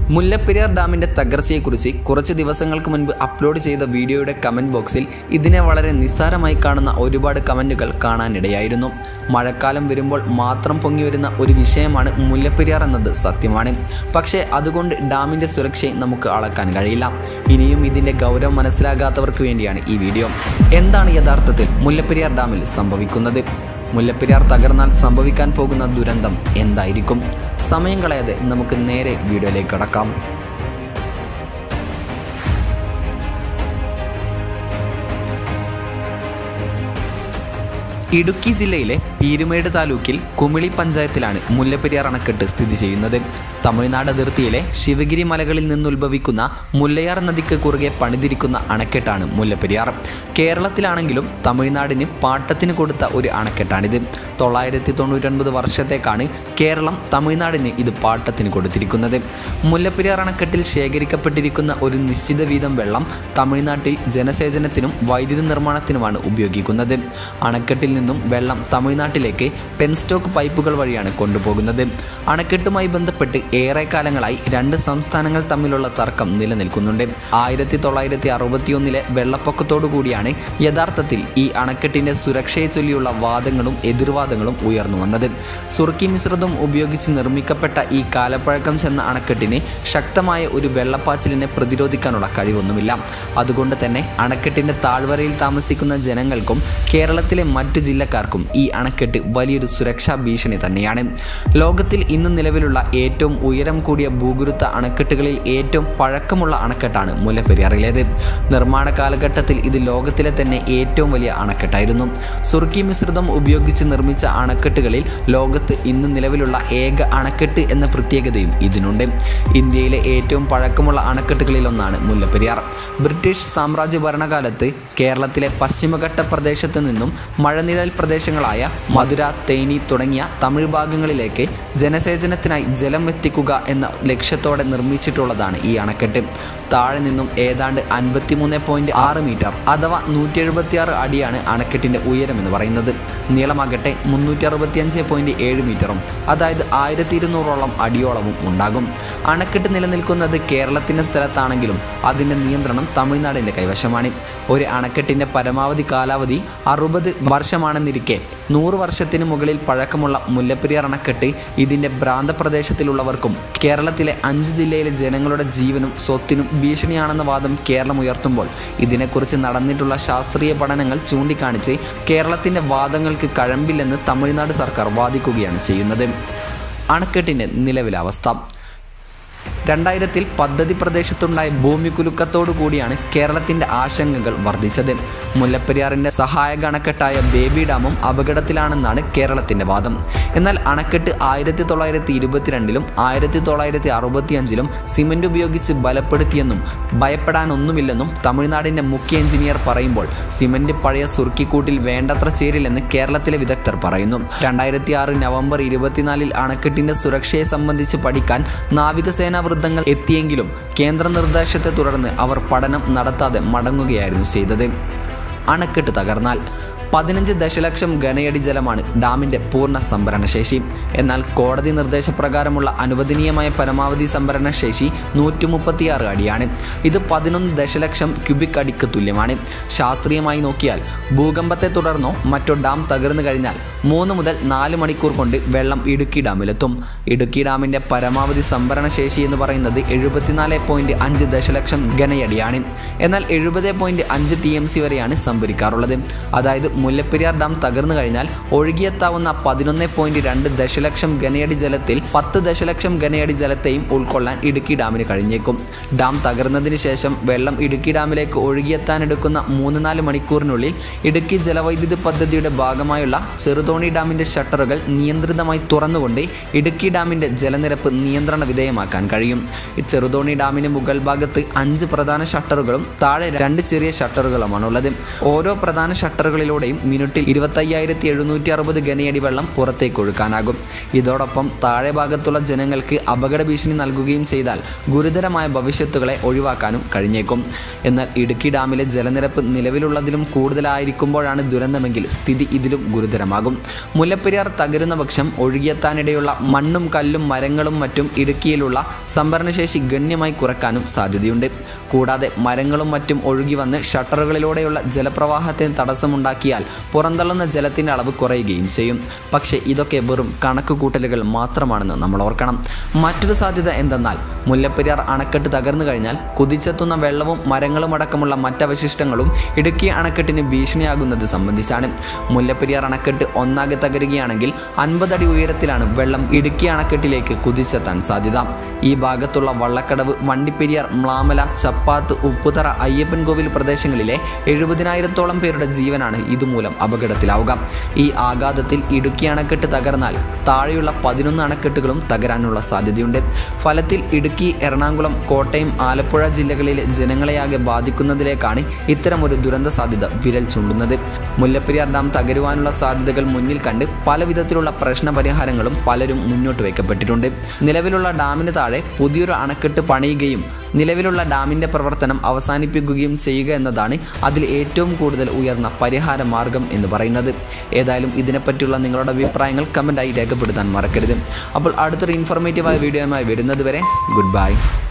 മുല്ലപ്പെരിയാർ ഡാമിന്റെ തകർച്ചയെക്കുറിച്ച് കുറച്ച് ദിവസങ്ങൾക്ക് മുൻപ് അപ്ലോഡ് ചെയ്ത വീഡിയോയുടെ കമന്റ് ബോക്സിൽ ഇതിനെ വളരെ നിസ്സാരമായി കാണുന്ന ഒരുപാട് കമന്റുകൾ കാണാനിടയായിരുന്നു മഴക്കാലം വരുമ്പോൾ മാത്രം പൊങ്ങി വരുന്ന ഒരു വിഷയമാണ് മുല്ലപ്പെരിയാർ എന്നത് സത്യമാണ് പക്ഷേ അതുകൊണ്ട് ഡാമിന്റെ സുരക്ഷയെ നമുക്ക് അളക്കാൻ കഴിയില്ല ഇനിയും ഇതിന്റെ ഗൗരവം മനസ്സിലാകാത്തവർക്ക് വേണ്ടിയാണ് ഈ വീഡിയോ എന്താണ് യഥാർത്ഥത്തിൽ മുല്ലപ്പെരിയാർ ഡാമിൽ സംഭവിക്കുന്നത് മുല്ലപ്പെരിയാർ തകർന്നാൽ സംഭവിക്കാൻ പോകുന്ന ദുരന്തം എന്തായിരിക്കും സമയം കളയാതെ നമുക്ക് നേരെ വീഡിയോയിലേക്ക് കടക്കാം ഇടുക്കി ജില്ലയിലെ പീരുമേട് താലൂക്കിൽ കുമിളി പഞ്ചായത്തിലാണ് മുല്ലപ്പെരിയാർ അണക്കെട്ട് സ്ഥിതി ചെയ്യുന്നത് തമിഴ്നാട് അതിർത്തിയിലെ ശിവഗിരി മലകളിൽ നിന്നുത്ഭവിക്കുന്ന മുല്ലയാർ നദിക്ക് കുറുകെ പണിതിരിക്കുന്ന അണക്കെട്ടാണ് മുല്ലപ്പെരിയാർ കേരളത്തിലാണെങ്കിലും തമിഴ്നാടിന് പാട്ടത്തിന് കൊടുത്ത ഒരു അണക്കെട്ടാണിത് തൊള്ളായിരത്തി തൊണ്ണൂറ്റൊൻപത് വർഷത്തേക്കാണ് കേരളം തമിഴ്നാടിന് ഇത് പാട്ടത്തിന് കൊടുത്തിരിക്കുന്നത് മുല്ലപ്പെരിയാർ അണക്കെട്ടിൽ ശേഖരിക്കപ്പെട്ടിരിക്കുന്ന ഒരു നിശ്ചിത വീതം വെള്ളം തമിഴ്നാട്ടിൽ ജനസേചനത്തിനും വൈദ്യുതി നിർമ്മാണത്തിനുമാണ് ഉപയോഗിക്കുന്നത് അണക്കെട്ടിൽ നിന്നും വെള്ളം തമിഴ്നാട്ടിലേക്ക് പെൻസ്റ്റോക്ക് പൈപ്പുകൾ വഴിയാണ് കൊണ്ടുപോകുന്നത് അണക്കെട്ടുമായി ബന്ധപ്പെട്ട് ഏറെ കാലങ്ങളായി രണ്ട് സംസ്ഥാനങ്ങൾ തമ്മിലുള്ള തർക്കം നിലനിൽക്കുന്നുണ്ട് ആയിരത്തി തൊള്ളായിരത്തി അറുപത്തിയൊന്നിലെ വെള്ളപ്പൊക്കത്തോടു കൂടിയാണ് യഥാർത്ഥത്തിൽ ഈ അണക്കെട്ടിന്റെ സുരക്ഷയെ ചൊല്ലിയുള്ള വാദങ്ങളും എതിർവാദങ്ങളും ഉയർന്നു വന്നത് സുർക്കി മിശ്രിതം ഉപയോഗിച്ച് നിർമ്മിക്കപ്പെട്ട ഈ കാലപ്പഴക്കം ചെന്ന അണക്കെട്ടിന് ശക്തമായ ഒരു വെള്ളപ്പാച്ചിലിനെ പ്രതിരോധിക്കാനുള്ള കഴിവൊന്നുമില്ല അതുകൊണ്ട് തന്നെ അണക്കെട്ടിന്റെ താഴ്വരയിൽ താമസിക്കുന്ന ജനങ്ങൾക്കും കേരളത്തിലെ മറ്റു ജില്ലക്കാർക്കും ഈ അണക്കെട്ട് വലിയൊരു സുരക്ഷാ ഭീഷണി തന്നെയാണ് ലോകത്തിൽ ഇന്ന് നിലവിലുള്ള ഏറ്റവും ഉയരം കൂടിയ ഭൂഗുരുത്ത അണക്കെട്ടുകളിൽ ഏറ്റവും പഴക്കമുള്ള അണക്കെട്ടാണ് മുല്ലപ്പെരിയാറിലേത് നിർമ്മാണ കാലഘട്ടത്തിൽ ഇത് ലോകത്തിലെ തന്നെ ഏറ്റവും വലിയ അണക്കെട്ടായിരുന്നു സുർക്കി മിശ്രിതം ഉപയോഗിച്ച് നിർമ്മിച്ച അണക്കെട്ടുകളിൽ ലോകത്ത് ഇന്ന് നിലവിലുള്ള ഏക അണക്കെട്ട് എന്ന പ്രത്യേകതയും ഇതിനുണ്ട് ഇന്ത്യയിലെ ഏറ്റവും പഴക്കമുള്ള അണക്കെട്ടുകളിൽ ഒന്നാണ് മുല്ലപ്പെരിയാർ ബ്രിട്ടീഷ് സാമ്രാജ്യ ഭരണകാലത്ത് കേരളത്തിലെ പശ്ചിമഘട്ട പ്രദേശത്ത് നിന്നും മഴനിഴൽ പ്രദേശങ്ങളായ മധുര തേനി തുടങ്ങിയ തമിഴ് ഭാഗങ്ങളിലേക്ക് ജനസേചനത്തിനായി ജലം എത്തിക്കുക എന്ന ലക്ഷ്യത്തോടെ നിർമ്മിച്ചിട്ടുള്ളതാണ് ഈ അണക്കെട്ട് താഴെ നിന്നും ഏതാണ്ട് അൻപത്തിമൂന്ന് പോയിന്റ് ആറ് മീറ്റർ അഥവാ നൂറ്റി എഴുപത്തിയാറ് അടിയാണ് അണക്കെട്ടിന്റെ ഉയരം എന്ന് പറയുന്നത് നീളമാകട്ടെ മുന്നൂറ്റി അറുപത്തിയഞ്ച് പോയിന്റ് ഏഴ് മീറ്ററും അതായത് ആയിരത്തി ഇരുന്നൂറോളം അടിയോളവും ഉണ്ടാകും അണക്കെട്ട് നിലനിൽക്കുന്നത് കേരളത്തിന്റെ സ്ഥലത്താണെങ്കിലും അതിന്റെ നിയന്ത്രണം തമിഴ്നാടിന്റെ കൈവശമാണ് ഒരു അണക്കെട്ടിന്റെ പരമാവധി കാലാവധി അറുപത് വർഷമാണെന്നിരിക്കെ നൂറ് വർഷത്തിന് മുകളിൽ പഴക്കമുള്ള മുല്ലപ്പെരിയാർ അണക്കെട്ട് ഇതിന്റെ ഭ്രാന്തപ്രദേശത്തിലുള്ളവർക്കും കേരളത്തിലെ അഞ്ച് ജില്ലയിലെ ജനങ്ങളുടെ ജീവനും സ്വത്തിനും ഭീഷണിയാണെന്ന വാദം കേരളം ഉയർത്തുമ്പോൾ ഇതിനെക്കുറിച്ച് നടന്നിട്ടുള്ള ശാസ്ത്രീയ പഠനങ്ങൾ ചൂണ്ടിക്കാണിച്ച് കേരളത്തിന്റെ വാദങ്ങൾക്ക് കഴമ്പില്ലെന്ന് തമിഴ്നാട് സർക്കാർ വാദിക്കുകയാണ് ചെയ്യുന്നത് അണക്കെട്ടിന്റെ നിലവിലെ അവസ്ഥ രണ്ടായിരത്തിൽ പദ്ധതി പ്രദേശത്തുണ്ടായ ഭൂമി കുലുക്കത്തോടു കൂടിയാണ് കേരളത്തിന്റെ ആശങ്കകൾ വർദ്ധിച്ചത് മുല്ലപ്പെരിയാറിന്റെ സഹായക അണക്കെട്ടായ ബേബി ഡാമും അപകടത്തിലാണെന്നാണ് കേരളത്തിന്റെ വാദം എന്നാൽ അണക്കെട്ട് ആയിരത്തി തൊള്ളായിരത്തി ഇരുപത്തിരണ്ടിലും ആയിരത്തി തൊള്ളായിരത്തി അറുപത്തി അഞ്ചിലും സിമന്റ് ഉപയോഗിച്ച് ബലപ്പെടുത്തിയെന്നും ഭയപ്പെടാനൊന്നുമില്ലെന്നും തമിഴ്നാടിന്റെ മുഖ്യ എഞ്ചിനീയർ പറയുമ്പോൾ സിമന്റ് പഴയ സുർക്കിക്കൂട്ടിൽ വേണ്ടത്ര ചേരില്ലെന്ന് കേരളത്തിലെ വിദഗ്ധർ പറയുന്നു രണ്ടായിരത്തി ആറ് നവംബർ ഇരുപത്തിനാലിൽ അണക്കെട്ടിന്റെ സുരക്ഷയെ സംബന്ധിച്ച് പഠിക്കാൻ നാവികസേനാ വൃദ്ധങ്ങൾ എത്തിയെങ്കിലും കേന്ദ്ര നിർദ്ദേശത്തെ തുടർന്ന് അവർ പഠനം നടത്താതെ മടങ്ങുകയായിരുന്നു ചെയ്തത് അണക്കെട്ട് തകർന്നാൽ പതിനഞ്ച് ദശലക്ഷം ഘനയടി ജലമാണ് ഡാമിന്റെ പൂർണ്ണ സംഭരണ ശേഷി എന്നാൽ കോടതി നിർദ്ദേശപ്രകാരമുള്ള അനുവദനീയമായ പരമാവധി സംഭരണ ശേഷി നൂറ്റി മുപ്പത്തിയാറ് അടിയാണ് ഇത് പതിനൊന്ന് ദശലക്ഷം ക്യൂബിക് അടിക്ക് തുല്യമാണ് ശാസ്ത്രീയമായി നോക്കിയാൽ ഭൂകമ്പത്തെ തുടർന്നോ മറ്റോ ഡാം തകർന്നു കഴിഞ്ഞാൽ മൂന്ന് മുതൽ നാല് മണിക്കൂർ കൊണ്ട് വെള്ളം ഇടുക്കി ഡാമിലെത്തും ഇടുക്കി ഡാമിന്റെ പരമാവധി സംഭരണ ശേഷി എന്ന് പറയുന്നത് എഴുപത്തിനാല് പോയിന്റ് അഞ്ച് ദശലക്ഷം ഘനയടിയാണ് എന്നാൽ എഴുപത് പോയിന്റ് അഞ്ച് ടി എം സി വരെയാണ് സംഭരിക്കാറുള്ളത് അതായത് മുല്ലപ്പെരിയാർ ഡാം തകർന്നു കഴിഞ്ഞാൽ ഒഴുകിയെത്താവുന്ന പതിനൊന്ന് പോയിന്റ് രണ്ട് ദശലക്ഷം ഘനയടി ജലത്തിൽ പത്ത് ദശലക്ഷം ഘനയടി ജലത്തെയും ഉൾക്കൊള്ളാൻ ഇടുക്കി ഡാമിന് കഴിഞ്ഞേക്കും ഡാം തകർന്നതിന് ശേഷം വെള്ളം ഇടുക്കി ഡാമിലേക്ക് ഒഴുകിയെത്താനെടുക്കുന്ന മൂന്ന് നാല് മണിക്കൂറിനുള്ളിൽ ഇടുക്കി ജലവൈദ്യുതി പദ്ധതിയുടെ ഭാഗമായുള്ള ചെറുതോണി ഡാമിന്റെ ഷട്ടറുകൾ നിയന്ത്രിതമായി തുറന്നുകൊണ്ട് ഇടുക്കി ഡാമിന്റെ ജലനിരപ്പ് നിയന്ത്രണ വിധേയമാക്കാൻ കഴിയും ഈ ചെറുതോണി ഡാമിന് മുകൾ ഭാഗത്ത് അഞ്ച് പ്രധാന ഷട്ടറുകളും താഴെ രണ്ട് ചെറിയ ഷട്ടറുകളുമാണുള്ളത് ഓരോ പ്രധാന ഷട്ടറുകളിലൂടെയും ഷട്ടറുകളിലൂടെയും മിനിറ്റിൽ ഇരുപത്തയ്യായിരത്തി എഴുന്നൂറ്റി അറുപത് ഘനയടി വെള്ളം പുറത്തേക്ക് ഒഴുക്കാനാകും ഇതോടൊപ്പം താഴെ ഭാഗത്തുള്ള ജനങ്ങൾക്ക് അപകട ഭീഷണി നൽകുകയും ചെയ്താൽ ഗുരുതരമായ ഭവിഷ്യത്തുകളെ ഒഴിവാക്കാനും കഴിഞ്ഞേക്കും എന്നാൽ ഇടുക്കി ഡാമിലെ ജലനിരപ്പ് നിലവിലുള്ളതിലും കൂടുതലായിരിക്കുമ്പോഴാണ് ദുരന്തമെങ്കിൽ സ്ഥിതി ഇതിലും ഗുരുതരമാകും മുല്ലപ്പെരിയാർ തകരുന്ന പക്ഷം ഒഴുകിയെത്താനിടയുള്ള മണ്ണും കല്ലും മരങ്ങളും മറ്റും ഇടുക്കിയിലുള്ള സംഭരണശേഷി ഗണ്യമായി കുറക്കാനും സാധ്യതയുണ്ട് കൂടാതെ മരങ്ങളും മറ്റും ഒഴുകി വന്ന് ഷട്ടറുകളിലൂടെയുള്ള ജലപ്രവാഹത്തിന് തടസ്സമുണ്ടാക്കിയാൽ പുറന്തള്ളുന്ന ജലത്തിൻ്റെ അളവ് കുറയുകയും ചെയ്യും പക്ഷേ ഇതൊക്കെ വെറും കണക്കുകൂട്ടലുകൾ മാത്രമാണെന്ന് നമ്മൾ ഓർക്കണം മറ്റൊരു സാധ്യത എന്തെന്നാൽ മുല്ലപ്പെരിയാർ അണക്കെട്ട് തകർന്നു കഴിഞ്ഞാൽ കുതിച്ചെത്തുന്ന വെള്ളവും മരങ്ങളും അടക്കമുള്ള മറ്റവശിഷ്ടങ്ങളും ഇടുക്കി അണക്കെട്ടിന് ഭീഷണിയാകുന്നത് സംബന്ധിച്ചാണ് മുല്ലപ്പെരിയാർ അണക്കെട്ട് ഒന്നാകെ തകരുകയാണെങ്കിൽ അൻപതടി ഉയരത്തിലാണ് വെള്ളം ഇടുക്കി അണക്കെട്ടിലേക്ക് കുതിച്ചെത്താൻ സാധ്യത ഈ ഭാഗത്തുള്ള വള്ളക്കടവ് വണ്ടിപ്പെരിയാർ മ്ലാമല ചപ്പാത്ത് ഉപ്പുതറ അയ്യപ്പൻകോവിൽ പ്രദേശങ്ങളിലെ എഴുപതിനായിരത്തോളം പേരുടെ ജീവനാണ് ഇതുമൂലം അപകടത്തിലാവുക ഈ ആഘാതത്തിൽ ഇടുക്കി അണക്കെട്ട് തകർന്നാൽ താഴെയുള്ള പതിനൊന്ന് അണക്കെട്ടുകളും തകരാനുള്ള സാധ്യതയുണ്ട് ഫലത്തിൽ ഇടുക്കി എറണാകുളം കോട്ടയം ആലപ്പുഴ ജില്ലകളിലെ ജനങ്ങളെയാകെ ബാധിക്കുന്നതിലേക്കാണ് ഇത്തരമൊരു ദുരന്ത സാധ്യത വിരൽ ചൂണ്ടുന്നത് മുല്ലപ്പെരിയാർ ഡാം തകരുവാനുള്ള സാധ്യതകൾ മുന്നിൽ കണ്ട് പല വിധത്തിലുള്ള പ്രശ്ന പരിഹാരങ്ങളും പലരും മുന്നോട്ട് വയ്ക്കപ്പെട്ടിട്ടുണ്ട് നിലവിലുള്ള ഡാമിന് താഴെ പുതിയൊരു അണക്കെട്ട് പണിയുകയും നിലവിലുള്ള ഡാമിൻ്റെ പ്രവർത്തനം അവസാനിപ്പിക്കുകയും ചെയ്യുക എന്നതാണ് അതിൽ ഏറ്റവും കൂടുതൽ ഉയർന്ന പരിഹാര മാർഗം എന്ന് പറയുന്നത് ഏതായാലും ഇതിനെപ്പറ്റിയുള്ള നിങ്ങളുടെ അഭിപ്രായങ്ങൾ കമൻറ്റായി രേഖപ്പെടുത്താൻ മറക്കരുത് അപ്പോൾ അടുത്തൊരു ഇൻഫോർമേറ്റീവായ വീഡിയോയുമായി വരുന്നത് വരെ ഗുഡ് ബൈ